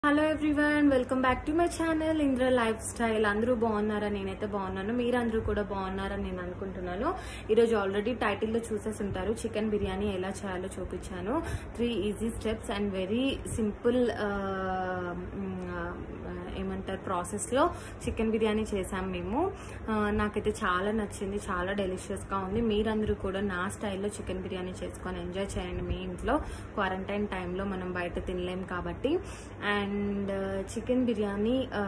hello everyone welcome back to my channel Indra life style అందరూ బాగున్నారా నేనైతే బాగున్నాను మీరందరూ కూడా బాగున్నారని నేను అనుకుంటున్నాను ఈరోజు ఆల్రెడీ టైటిల్లో చూసేసి ఉంటారు చికెన్ బిర్యానీ ఎలా చేయాలో చూపించాను three easy steps and very simple ఏమంటారు ప్రాసెస్లో చికెన్ బిర్యానీ చేసాం మేము ఆ, నాకైతే చాలా నచ్చింది చాలా డెలిషియస్గా ఉంది మీరందరూ కూడా నా స్టైల్లో చికెన్ బిర్యానీ చేసుకొని ఎంజాయ్ చేయండి మీ ఇంట్లో క్వారంటైన్ టైంలో మనం బయట తినలేం కాబట్టి అండ్ చికెన్ బిర్యానీ ఆ,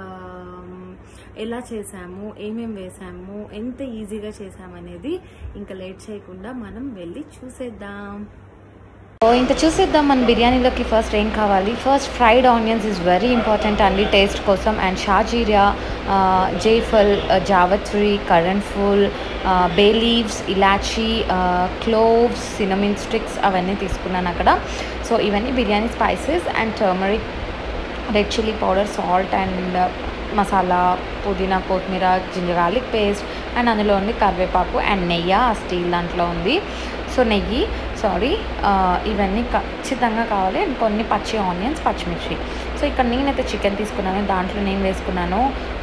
ఎలా చేసాము ఏమేం వేసాము ఎంత ఈజీగా చేసామనేది ఇంకా లేట్ చేయకుండా మనం వెళ్ళి చూసేద్దాం సో ఇంకా చూసేద్దాం మన బిర్యానీలోకి ఫస్ట్ ఏం కావాలి first fried onions is very important అండి టేస్ట్ కోసం అండ్ షాజీరా జైఫల్ జావత్రి కరణ్ఫుల్ బే లీవ్స్ ఇలాచీ క్లోవ్స్ సినమిన్ స్టిక్స్ అవన్నీ తీసుకున్నాను అక్కడ సో ఇవన్నీ biryani spices and turmeric red chilli powder salt and masala పుదీనా కొత్తిమీర జింజర్ గార్లిక్ పేస్ట్ అండ్ అందులో ఉంది కరివేపాకు అండ్ నెయ్యి ఆ స్టీల్ దాంట్లో ఉంది సో నెయ్యి సారీ ఇవన్నీ ఖచ్చితంగా కావాలి అండ్ కొన్ని పచ్చి ఆనియన్స్ పచ్చిమిర్చి సో ఇక్కడ నేనైతే చికెన్ తీసుకున్నాను దాంట్లో నేను వేసుకున్నాను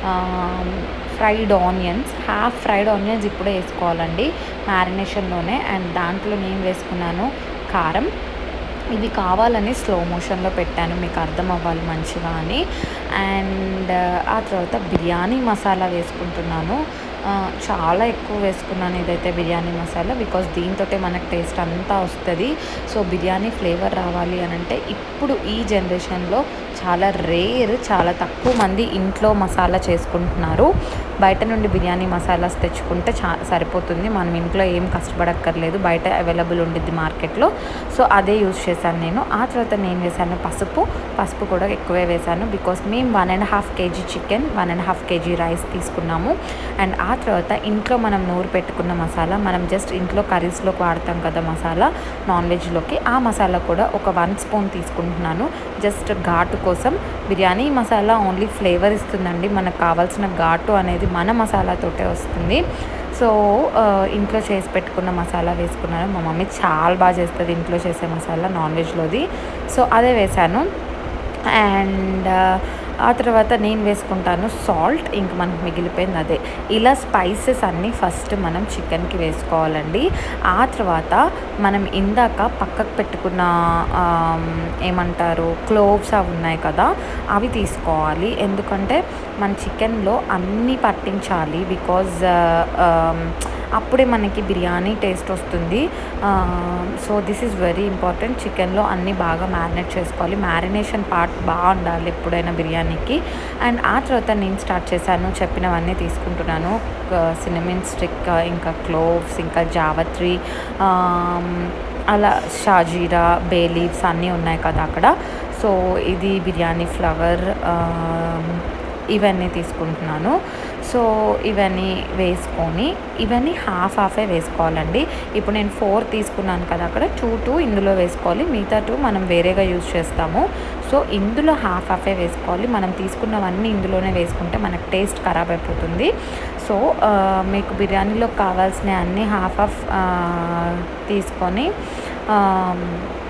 fried onions half fried onions ఇప్పుడే వేసుకోవాలండి మ్యారినేషన్లోనే అండ్ దాంట్లో నేను వేసుకున్నాను కారం ఇది కావాలని స్లో మోషన్లో పెట్టాను మీకు అర్థం అవ్వాలి మంచిగా అని అండ్ ఆ తర్వాత బిర్యానీ మసాలా వేసుకుంటున్నాను ఆ, చాలా ఎక్కువ వేసుకున్నాను ఇదైతే బిర్యానీ మసాలా బికాస్ దీంతో మనకు టేస్ట్ అంతా వస్తుంది సో బిర్యానీ ఫ్లేవర్ రావాలి అని అంటే ఇప్పుడు ఈ జనరేషన్లో చాలా రేర్ చాలా తక్కువ మంది ఇంట్లో మసాలా చేసుకుంటున్నారు బయట నుండి బిర్యానీ మసాలాస్ తెచ్చుకుంటే చా సరిపోతుంది మనం ఇంట్లో ఏం కష్టపడక్కర్లేదు బయట అవైలబుల్ ఉండిద్ది మార్కెట్లో సో అదే యూజ్ చేశాను నేను ఆ తర్వాత నేను వేసాను పసుపు పసుపు కూడా ఎక్కువే వేసాను బికాస్ మేము one and half KG chicken one and half KG rice తీసుకున్నాము అండ్ ఆ తర్వాత ఇంట్లో మనం నూరు పెట్టుకున్న మసాలా మనం జస్ట్ ఇంట్లో కర్రీస్లోకి వాడతాం కదా మసాలా నాన్ వెజ్లోకి ఆ మసాలా కూడా ఒక వన్ స్పూన్ తీసుకుంటున్నాను జస్ట్ ఘాటు కోసం బిర్యానీ మసాలా ఓన్లీ ఫ్లేవర్ ఇస్తుందండి మనకు కావాల్సిన ఘాటు అనేది మన మసాలాతోటే వస్తుంది సో ఆ, ఇంట్లో చేసి పెట్టుకున్న మసాలా వేసుకున్నాను మా మమ్మీ చాలా బాగా చేస్తుంది ఇంట్లో చేసే మసాలా నాన్ వెజ్లోది సో అదే వేశాను అండ్ ఆ తర్వాత నేను వేసుకుంటాను సాల్ట్ ఇంక మనకు మిగిలిపోయింది అదే ఇలా స్పైసెస్ అన్నీ ఫస్ట్ మనం చికెన్కి వేసుకోవాలండి ఆ తర్వాత మనం ఇందాక పక్కకు పెట్టుకున్న ఆమ్, ఏమంటారు క్లోవ్స్ అవి ఉన్నాయి కదా అవి తీసుకోవాలి ఎందుకంటే మన చికెన్లో అన్నీ పట్టించాలి బికాజ్ అప్పుడే మనకి బిర్యానీ టేస్ట్ వస్తుంది so this is very important చికెన్లో అన్నీ బాగా మ్యారినేట్ చేసుకోవాలి మ్యారినేషన్ పార్ట్ బాగా ఉండాలి ఎప్పుడైనా బిర్యానీకి అండ్ ఆ తర్వాత నేను స్టార్ట్ చేశాను చెప్పినవన్నీ తీసుకుంటున్నాను సినిమిన్ స్టిక్ ఇంకా క్లోవ్స్ ఇంకా జావత్రి ఆమ్, అలా షాజీరా బే లీవ్స్ అన్నీ ఉన్నాయి కదా అక్కడ సో ఇది బిర్యానీ ఫ్లవర్ ఆమ్, ఇవన్నీ తీసుకుంటున్నాను సో ఇవన్నీ వేసుకొని ఇవన్నీ హాఫ్ హాఫే వేసుకోవాలండి ఇప్పుడు నేను ఫోర్ తీసుకున్నాను కదా అక్కడ టూ టూ ఇందులో వేసుకోవాలి మిగతా టూ మనం వేరేగా యూజ్ చేస్తాము సో ఇందులో హాఫ్ హాఫే వేసుకోవాలి మనం తీసుకున్నవన్నీ ఇందులోనే వేసుకుంటే మనకు టేస్ట్ ఖరాబ్ అయిపోతుంది సో ఆ, మీకు బిర్యానీలో కావాల్సిన అన్ని హాఫ్ హాఫ్ తీసుకొని ఆమ్,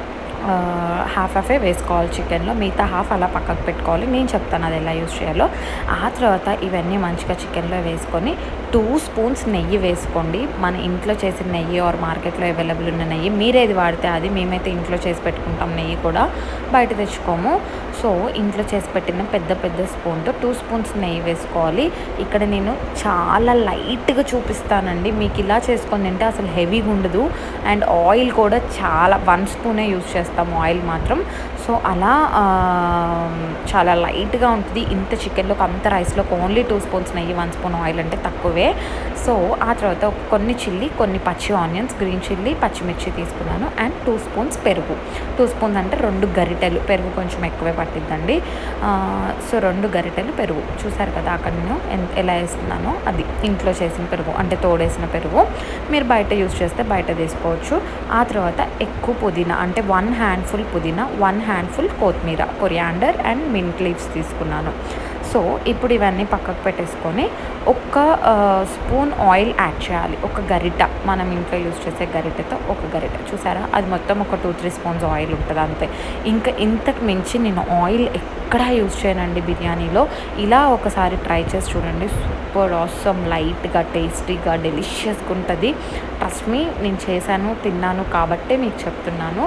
హాఫ్ హాఫే వేసుకోవాలి చికెన్లో మిగతా హాఫ్ అలా పక్కకు పెట్టుకోవాలి నేను చెప్తాను అది ఎలా యూస్ చేయాలో ఆ తర్వాత ఇవన్నీ మంచిగా చికెన్లో వేసుకొని టూ స్పూన్స్ నెయ్యి వేసుకోండి మన ఇంట్లో చేసిన నెయ్యి ఆర్ మార్కెట్లో అవైలబుల్ ఉన్న నెయ్యి మీరేది వాడితే అది మేమైతే ఇంట్లో చేసి పెట్టుకుంటాం నెయ్యి కూడా బయట తెచ్చుకోము సో ఇంట్లో చేసి పెట్టిన పెద్ద పెద్ద స్పూన్తో టూ స్పూన్స్ నెయ్యి వేసుకోవాలి ఇక్కడ నేను చాలా లైట్గా చూపిస్తానండి మీకు ఇలా చేసుకొని తింటే అసలు హెవీగా ఉండదు అండ్ ఆయిల్ కూడా చాలా వన్ స్పూనే యూస్ చేస్తాము ఆయిల్ మాత్రం సో అలా ఆ, చాలా లైట్గా ఉంటుంది ఇంత చికెన్లోకి అంత రైస్లోకి ఓన్లీ టూ స్పూన్స్ నెయ్యి వన్ స్పూన్ ఆయిల్ అంటే తక్కువే సో ఆ తర్వాత కొన్ని చిల్లీ కొన్ని పచ్చి ఆనియన్స్ గ్రీన్ చిల్లీ పచ్చిమిర్చి తీసుకున్నాను అండ్ టూ స్పూన్స్ పెరుగు టూ స్పూన్స్ అంటే రెండు గరిటెలు పెరుగు కొంచెం ఎక్కువే పట్టిద్దండి ఆ, సో రెండు గరిటెలు పెరుగు చూసారు కదా అక్కడ నేను ఎన్- ఎలా వేస్తున్నానో అది ఇంట్లో చేసిన పెరుగు అంటే తోడేసిన పెరుగు మీరు బయట యూస్ చేస్తే బయట తీసుకోవచ్చు ఆ తర్వాత ఎక్కువ పుదీనా అంటే వన్ హ్యాండ్ఫుల్ పుదీనా వన్ హ్యాండ్ఫుల్ కొత్తిమీర కొరియాండర్ అండ్ మింట్ లీవ్స్ తీసుకున్నాను సో ఇప్పుడు ఇవన్నీ పక్కకు పెట్టేసుకొని ఒక్క ఆ, స్పూన్ ఆయిల్ యాడ్ చేయాలి ఒక గరిట మనం ఇంట్లో యూస్ చేసే గరిటెతో ఒక గరిట చూసారా అది మొత్తం ఒక టూ త్రీ స్పూన్స్ ఆయిల్ ఉంటుంది అంతే ఇంకా ఇంతకు మించి నేను ఆయిల్ ఎక్కడా యూస్ చేయనండి బిర్యానీలో ఇలా ఒకసారి ట్రై చేసి చూడండి సూపర్ ఆసమ్ లైట్గా టేస్టీగా డెలిషియస్గా ఉంటుంది ట్రస్ట్ మీ నేను చేశాను తిన్నాను కాబట్టే మీకు చెప్తున్నాను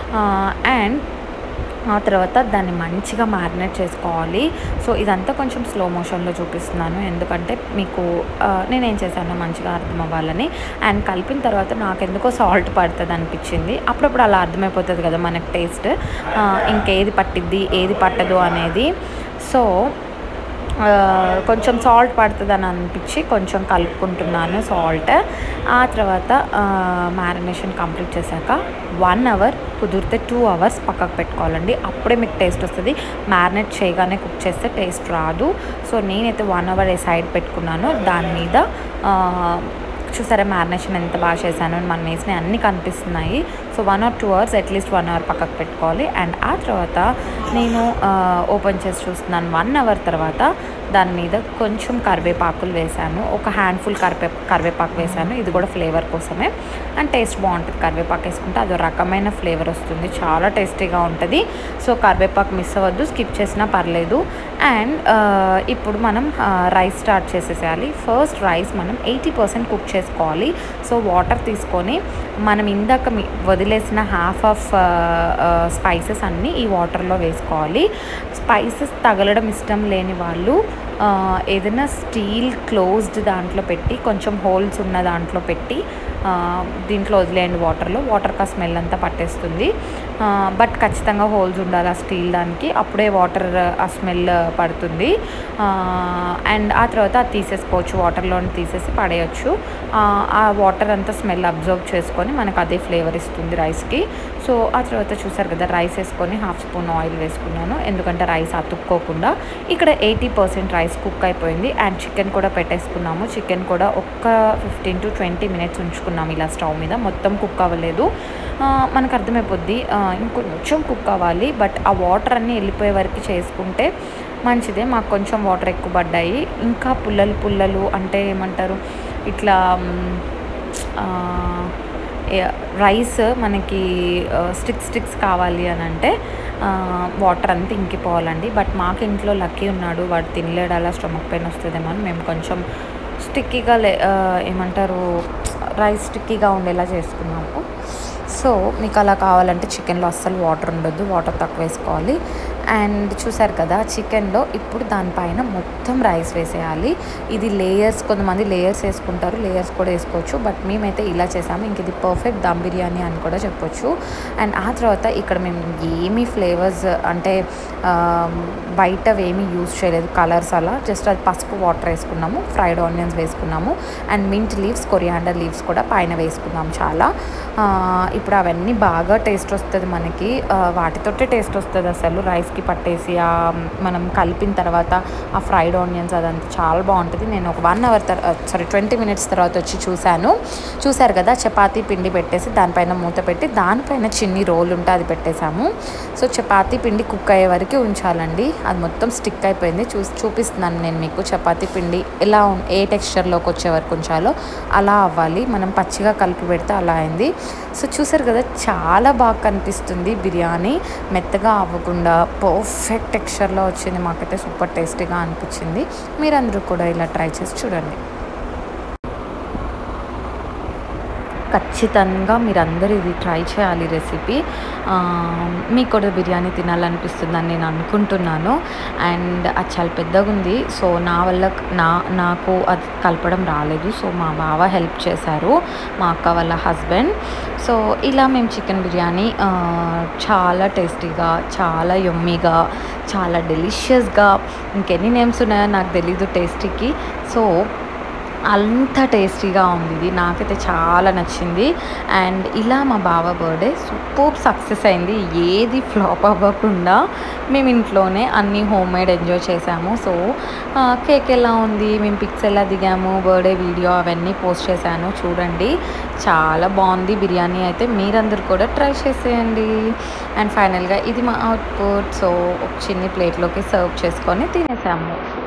అండ్ ఆ తర్వాత దాన్ని మంచిగా మ్యారినేట్ చేసుకోవాలి సో ఇదంతా కొంచెం స్లో మోషన్లో చూపిస్తున్నాను ఎందుకంటే మీకు ఆ, నేనేం చేశానో మంచిగా అర్థం అవ్వాలని అండ్ కలిపిన తర్వాత నాకు ఎందుకో సాల్ట్ పడుతుంది అనిపించింది అప్పుడప్పుడు అలా అర్థమైపోతుంది కదా మనకు టేస్ట్ ఇంకేది పట్టిద్ది ఏది పట్టదు అనేది సో ఆ, కొంచెం సాల్ట్ పడుతుందని అనిపించి కొంచెం కలుపుకుంటున్నాను సాల్ట్ ఆ తర్వాత మ్యారినేషన్ కంప్లీట్ చేశాక వన్ అవర్ కుదిరితే టూ అవర్స్ పక్కకు పెట్టుకోవాలండి అప్పుడే మీకు టేస్ట్ వస్తుంది మ్యారినేట్ చేయగానే కుక్ చేస్తే టేస్ట్ రాదు సో నేనైతే వన్ అవర్ సైడ్ పెట్టుకున్నాను దాని మీద ఆ, చూసారా మ్యారినేషన్ ఎంత బాగా చేశాను మనం వేసిన అన్నీ కనిపిస్తున్నాయి so one or two hours at least one hour పక్కకు పెట్టుకోవాలి అండ్ ఆ తర్వాత నేను ఓపెన్ చేసి చూస్తున్నాను వన్ అవర్ తర్వాత దాని మీద కొంచెం కరివేపాకులు వేసాను ఒక హ్యాండ్ఫుల్ కరివే కరివేపాకు వేసాను ఇది కూడా ఫ్లేవర్ కోసమే అండ్ టేస్ట్ బాగుంటుంది కరివేపాకు వేసుకుంటే అదో రకమైన ఫ్లేవర్ వస్తుంది చాలా టేస్టీగా ఉంటుంది సో కరివేపాకు మిస్ అవ్వద్దు స్కిప్ చేసినా పర్లేదు అండ్ ఇప్పుడు మనం రైస్ స్టార్ట్ చేసేసేయాలి ఫస్ట్ రైస్ మనం ఎయిటీ పర్సెంట్ కుక్ చేసుకోవాలి సో వాటర్ తీసుకొని మనం ఇందాక మీ- వదిలేసిన హాఫ్ ఆఫ్ స్పైసెస్ అన్నీ ఈ వాటర్లో వేసుకోవాలి స్పైసెస్ తగలడం ఇష్టం లేని వాళ్ళు ఆ, ఏదైనా స్టీల్ క్లోజ్డ్ దాంట్లో పెట్టి కొంచెం హోల్స్ ఉన్న దాంట్లో పెట్టి ఆ, దీంట్లో వదిలేయండి వాటర్లో వాటర్ కా స్మెల్ అంతా పట్టేస్తుంది ఆ, బట్ ఖచ్చితంగా హోల్స్ ఉండాలి ఆ స్టీల్ దానికి అప్పుడే వాటర్ ఆ స్మెల్ పడుతుంది ఆ, అండ్ ఆ తర్వాత అది తీసేసుకోవచ్చు వాటర్లో తీసేసి పడేయచ్చు ఆ, ఆ వాటర్ అంతా స్మెల్ అబ్జర్వ్ చేసుకొని మనకు అదే ఫ్లేవర్ ఇస్తుంది రైస్కి సో ఆ తర్వాత చూసారు కదా రైస్ వేసుకొని హాఫ్ స్పూన్ ఆయిల్ వేసుకున్నాను ఎందుకంటే రైస్ అతుక్కోకుండా ఇక్కడ ఎయిటీ పర్సెంట్ రైస్ కుక్ అయిపోయింది అండ్ చికెన్ కూడా పెట్టేసుకున్నాము చికెన్ కూడా ఒక్క ఫిఫ్టీన్ టు ట్వంటీ మినిట్స్ ఉంచుకున్నాము ఇలా స్టవ్ మీద మొత్తం కుక్ అవ్వలేదు ఆ, మనకు అర్థమైపోద్ది ఆ, ఇంకొంచెం కుక్ అవ్వాలి బట్ ఆ వాటర్ అన్నీ వెళ్ళిపోయే వరకు చేసుకుంటే మంచిదే మాకు కొంచెం వాటర్ ఎక్కువ పడ్డాయి ఇంకా పుల్లలు పుల్లలు అంటే ఏమంటారు ఇట్లా మ్, ఆ, ఏ- రైస్ మనకి స్టిక్స్ స్టిక్స్ కావాలి అని అంటే వాటర్ అంతా ఇంకిపోవాలండి బట్ మాకు ఇంట్లో లక్కీ ఉన్నాడు వాడు తినలేడు అలా స్టమక్ పెయిన్ వస్తుందేమో అని మేము కొంచెం స్టిక్కీగా లే ఆ, ఏమంటారు రైస్ స్టిక్కీగా ఉండేలా చేసుకున్నాము సో మీకు అలా కావాలంటే చికెన్లో అస్సలు వాటర్ ఉండొద్దు వాటర్ తక్కువ వేసుకోవాలి అండ్ చూసారు కదా చికెన్లో ఇప్పుడు దానిపైన మొత్తం రైస్ వేసేయాలి ఇది లేయర్స్ కొంతమంది లేయర్స్ వేసుకుంటారు లేయర్స్ కూడా వేసుకోవచ్చు బట్ మేమైతే ఇలా చేసాము ఇంక ఇది పర్ఫెక్ట్ దమ్ బిర్యానీ అని కూడా చెప్పొచ్చు అండ్ ఆ తర్వాత ఇక్కడ మేము ఏమీ ఫ్లేవర్స్ అంటే ఆ, బయట ఏమీ యూజ్ చేయలేదు కలర్స్ అలా జస్ట్ అది పసుపు వాటర్ వేసుకున్నాము ఫ్రైడ్ ఆనియన్స్ వేసుకున్నాము and mint leaves coriander leaves కూడా పైన వేసుకున్నాం చాలా ఆ, ఇప్పుడు అవన్నీ బాగా టేస్ట్ వస్తుంది మనకి ఆ, వాటితోటే టేస్ట్ వస్తుంది అసలు రైస్కి పట్టేసి ఆ మనం కలిపిన తర్వాత ఆ ఫ్రైడ్ ఆనియన్స్ అదంతా చాలా బాగుంటుంది నేను ఒక వన్ అవర్ తర్వాత సారీ ట్వంటీ మినిట్స్ తర్వాత వచ్చి చూశాను చూశారు కదా చపాతీ పిండి పెట్టేసి దానిపైన మూత పెట్టి దానిపైన చిన్ని రోల్ ఉంటే అది పెట్టేశాము సో చపాతీ పిండి కుక్ అయ్యే వరకు ఉంచాలండి అది మొత్తం స్టిక్ అయిపోయింది చూ చూపిస్తున్నాను నేను మీకు చపాతీ పిండి ఎలా ఉం- ఏ టెక్స్చర్లోకి వచ్చే వరకు ఉంచాలో అలా అవ్వాలి మనం పచ్చిగా కలిపి పెడితే అలా అయింది సో చూసారు కదా చాలా బాగా కనిపిస్తుంది బిర్యానీ మెత్తగా అవ్వకుండా పర్ఫెక్ట్ టెక్స్చర్లో వచ్చింది మాకైతే సూపర్ టేస్టీగా అనిపించింది మీరందరూ కూడా ఇలా ట్రై చేసి చూడండి ఖచ్చితంగా మీరందరూ ఇది ట్రై చేయాలి రెసిపీ ఆ, మీకు కూడా బిర్యానీ తినాలనిపిస్తుందని నేను అనుకుంటున్నాను అండ్ అది చాలా పెద్దగా ఉంది సో నా వల్ల నా నాకు అది కలపడం రాలేదు సో మా బావ హెల్ప్ చేశారు మా అక్క వాళ్ళ హస్బెండ్ సో ఇలా మేము చికెన్ బిర్యానీ ఆ, చాలా టేస్టీగా చాలా యమ్మీగా చాలా డెలిషియస్గా ఇంకెన్ని నేమ్స్ ఉన్నాయో నాకు తెలీదు టేస్టీకి సో అంత టేస్టీగా ఉంది ఇది నాకైతే చాలా నచ్చింది అండ్ ఇలా మా బావ బర్త్డే సూపర్ సక్సెస్ అయింది ఏది ఫ్లాప్ అవ్వకుండా మేము ఇంట్లోనే అన్నీ హోమ్ మేడ్ ఎంజాయ్ చేసాము సో కేక్ ఎలా ఉంది మేము పిక్స్ ఎలా దిగాము బర్త్డే వీడియో అవన్నీ పోస్ట్ చేశాను చూడండి చాలా బాగుంది బిర్యానీ అయితే మీరందరూ కూడా ట్రై చేసేయండి అండ్ ఫైనల్గా ఇది మా అవుట్పుట్ సో ఒక చిన్ని ప్లేట్లోకి సర్వ్ చేసుకొని తినేసాము